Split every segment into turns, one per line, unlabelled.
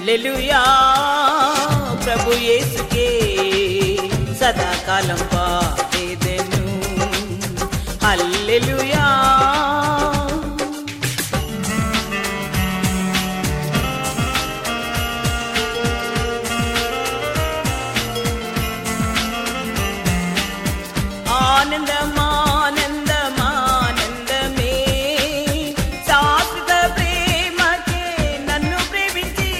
హల్లెలూయా ప్రభు యేసుకే సదాకాలం పాడేదెను హల్లెలూయా ఆనందమానందమానందమే శాశ్వత ప్రేమకే నన్ను ప్రేమించి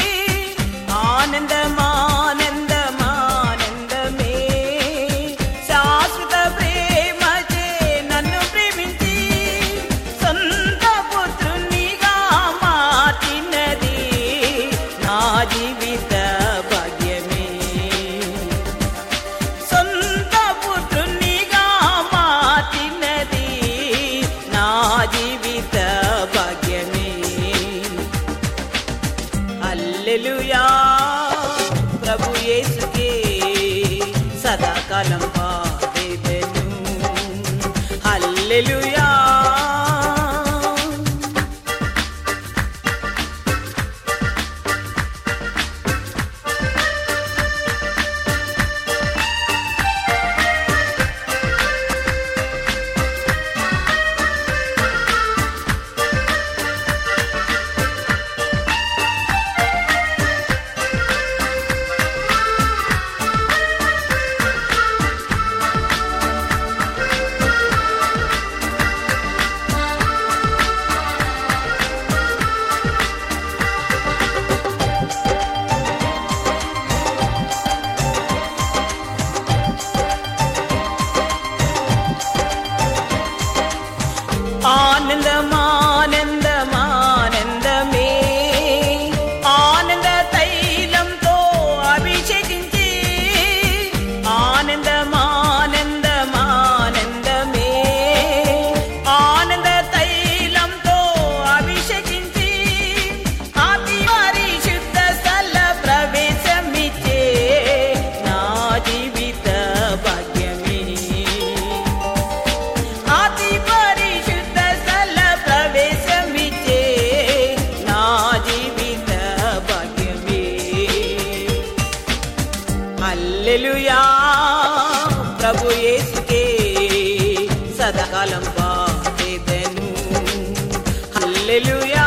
ఆనందమానందమానందమే శాశ్వత ప్రేమకే నన్ను ప్రేమించి సొంత పుత్రునిగా మార్చినది నా జీవిత భాగ్యమే సొంత పుత్రునిగా మార్చినది నా జీవిత భాగ్యమే హల్లెలూయా ప్రభు యేసుకే సదాకాలం పాడేదెను హల్లెలూయా ఆనందమానందమానందమే ఆనంద తైలంతో అభిషేకించి ఆనందమానందమానందమే ఆనంద తైలంతో అభిషేకించి అతి పరిశుద్ధ స్థల ప్రవేశమిచ్చే నా జీవిత భాగ్యమే అతి పరిశుద్ధ స్థల ప్రవేశమిచ్చే నా జీవిత భాగ్యమే హల్లెలూయా ప్రభు యేసుకే సదాకాలం పాడేదెను హల్లెలూయా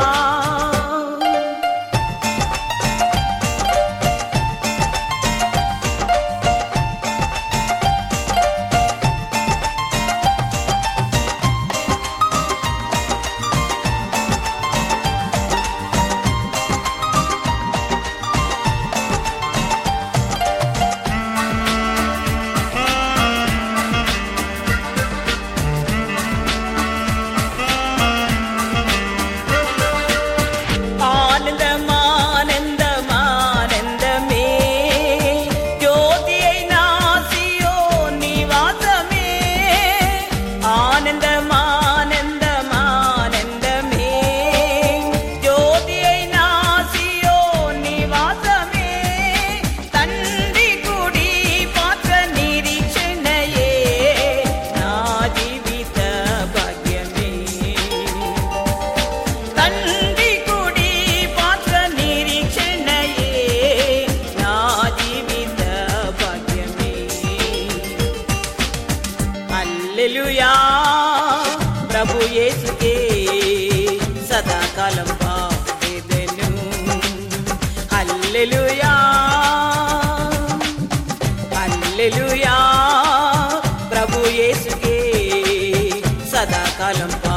ఆనందమానందమానందమే జ్యోతి అయినా సియో నివాసమే ఆనందమానందమానందమే జ్యోతి అయినా సియో నివాసమే తండ్రి కుడి పాత్ర నిరీక్షణయే నా జీవిత భాగ్యమే తండ్రి కుడి పాత్ర నిరీక్షణయే నా జీవిత భాగ్యమే హల్లెలూయా ప్రభు యేసుకే సదాకాలం పాడేదెను హల్లెలూయా హల్లెలూయా ప్రభు యేసుకే సదాకాలం పా